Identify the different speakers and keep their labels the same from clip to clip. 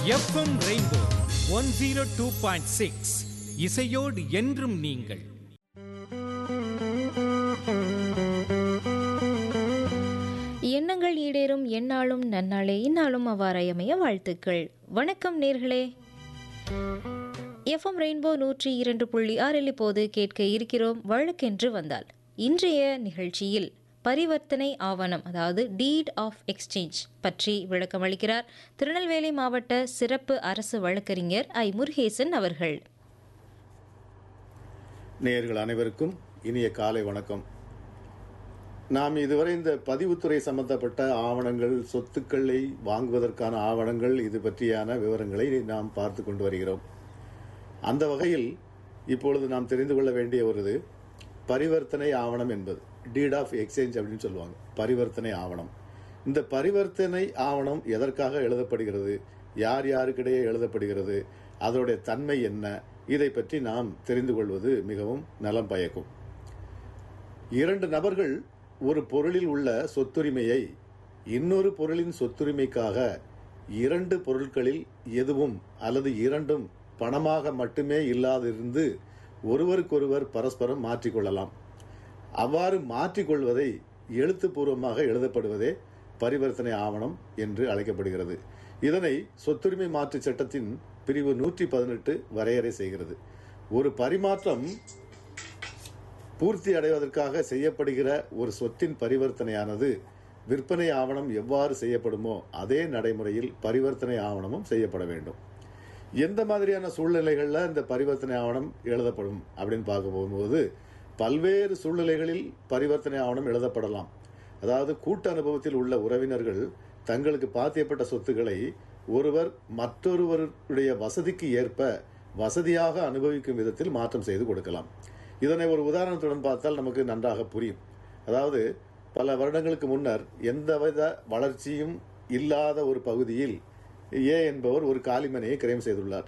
Speaker 1: FM rainbow one zero two point six இசையோடு என்றும் நீங்கள்
Speaker 2: எண்ணங்கள் ஈடேறும் எந்நாளும் நன்னாளே இந்நாளும் அவ்வாறாயமைய வாழ்த்துக்கள் வணக்கம் நேர்களே எஃப்எம் ரெயின்போ நூற்றி இரண்டு புள்ளி ஆறில் இப்போது கேட்க இருக்கிறோம் வழக்கென்று வந்தால் இன்றைய நிகழ்ச்சியில் பரிவர்த்தனை ஆவணம் அதாவது டீட் ஆஃப் எக்ஸ்சேஞ்ச் பற்றி விளக்கமளிக்கிறார் திருநெல்வேலி மாவட்ட சிறப்பு அரசு வழக்கறிஞர் ஐ முருகேசன் அவர்கள்
Speaker 3: நேயர்கள் அனைவருக்கும் இனிய காலை வணக்கம் நாம் இதுவரை இந்த பதிவுத்துறை சம்பந்தப்பட்ட ஆவணங்கள் சொத்துக்களை வாங்குவதற்கான ஆவணங்கள் இது பற்றியான விவரங்களை நாம் பார்த்து கொண்டு வருகிறோம் அந்த வகையில் இப்பொழுது நாம் தெரிந்து கொள்ள வேண்டிய ஒரு இது பரிவர்த்தனை ஆவணம் என்பது டீட் ஆஃப் எக்ஸ்சேஞ்ச் அப்படின்னு சொல்லுவாங்க பரிவர்த்தனை ஆவணம் இந்த பரிவர்த்தனை ஆவணம் எதற்காக எழுதப்படுகிறது யார் யாருக்கிடையே எழுதப்படுகிறது அதனுடைய தன்மை என்ன இதை பற்றி நாம் தெரிந்து கொள்வது மிகவும் நலம் பயக்கும் இரண்டு நபர்கள் ஒரு பொருளில் உள்ள சொத்துரிமையை இன்னொரு பொருளின் சொத்துரிமைக்காக இரண்டு பொருட்களில் எதுவும் அல்லது இரண்டும் பணமாக மட்டுமே இல்லாதிருந்து ஒருவருக்கொருவர் பரஸ்பரம் மாற்றிக்கொள்ளலாம் அவ்வாறு மாற்றிக்கொள்வதை எழுத்துப்பூர்வமாக எழுதப்படுவதே பரிவர்த்தனை ஆவணம் என்று அழைக்கப்படுகிறது இதனை சொத்துரிமை மாற்று சட்டத்தின் பிரிவு நூற்றி பதினெட்டு வரையறை செய்கிறது ஒரு பரிமாற்றம் பூர்த்தி அடைவதற்காக செய்யப்படுகிற ஒரு சொத்தின் பரிவர்த்தனையானது விற்பனை ஆவணம் எவ்வாறு செய்யப்படுமோ அதே நடைமுறையில் பரிவர்த்தனை ஆவணமும் செய்யப்பட வேண்டும் எந்த மாதிரியான சூழ்நிலைகளில் இந்த பரிவர்த்தனை ஆவணம் எழுதப்படும் அப்படின்னு பார்க்க போகும்போது பல்வேறு சூழ்நிலைகளில் பரிவர்த்தனை ஆவணம் எழுதப்படலாம் அதாவது கூட்டு அனுபவத்தில் உள்ள உறவினர்கள் தங்களுக்கு பாத்தியப்பட்ட சொத்துக்களை ஒருவர் மற்றொருவருடைய வசதிக்கு ஏற்ப வசதியாக அனுபவிக்கும் விதத்தில் மாற்றம் செய்து கொடுக்கலாம் இதனை ஒரு உதாரணத்துடன் பார்த்தால் நமக்கு நன்றாக புரியும் அதாவது பல வருடங்களுக்கு முன்னர் எந்தவித வளர்ச்சியும் இல்லாத ஒரு பகுதியில் ஏ என்பவர் ஒரு காலிமனையை கிரயம் செய்துள்ளார்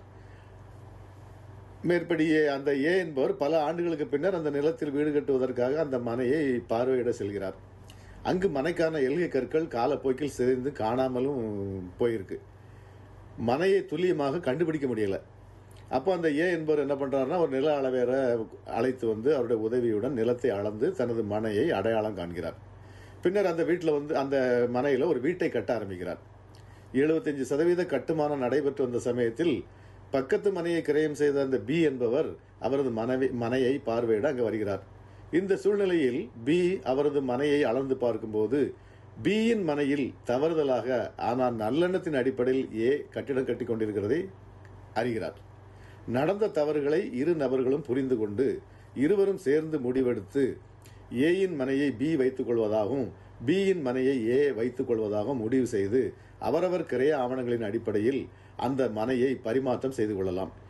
Speaker 3: மேற்படி ஏ அந்த ஏ என்பவர் பல ஆண்டுகளுக்கு பின்னர் அந்த நிலத்தில் வீடு கட்டுவதற்காக அந்த மனையை பார்வையிட செல்கிறார் அங்கு மனைக்கான எல்கை கற்கள் காலப்போக்கில் சிதைந்து காணாமலும் போயிருக்கு மனையை துல்லியமாக கண்டுபிடிக்க முடியல அப்போ அந்த ஏ என்பவர் என்ன பண்றாருன்னா ஒரு நில அளவேற அழைத்து வந்து அவருடைய உதவியுடன் நிலத்தை அளந்து தனது மனையை அடையாளம் காண்கிறார் பின்னர் அந்த வீட்டில் வந்து அந்த மனையில் ஒரு வீட்டை கட்ட ஆரம்பிக்கிறார் எழுபத்தஞ்சு சதவீத கட்டுமானம் நடைபெற்று வந்த சமயத்தில் பக்கத்து மனையை கிரயம் செய்த அந்த பி என்பவர் அவரது மனைவி மனையை பார்வையிட அங்கு வருகிறார் இந்த சூழ்நிலையில் பி அவரது மனையை அளந்து பார்க்கும்போது பியின் மனையில் தவறுதலாக ஆனால் நல்லெண்ணத்தின் அடிப்படையில் ஏ கட்டிடம் கட்டி கொண்டிருக்கிறதை அறிகிறார் நடந்த தவறுகளை இரு நபர்களும் புரிந்து கொண்டு இருவரும் சேர்ந்து முடிவெடுத்து ஏயின் மனையை பி வைத்துக் கொள்வதாகவும் பியின் மனையை ஏ வைத்துக் கொள்வதாகவும் முடிவு செய்து அவரவர் கிரைய ஆவணங்களின் அடிப்படையில் அந்த மனையை பரிமாற்றம் செய்து கொள்ளலாம்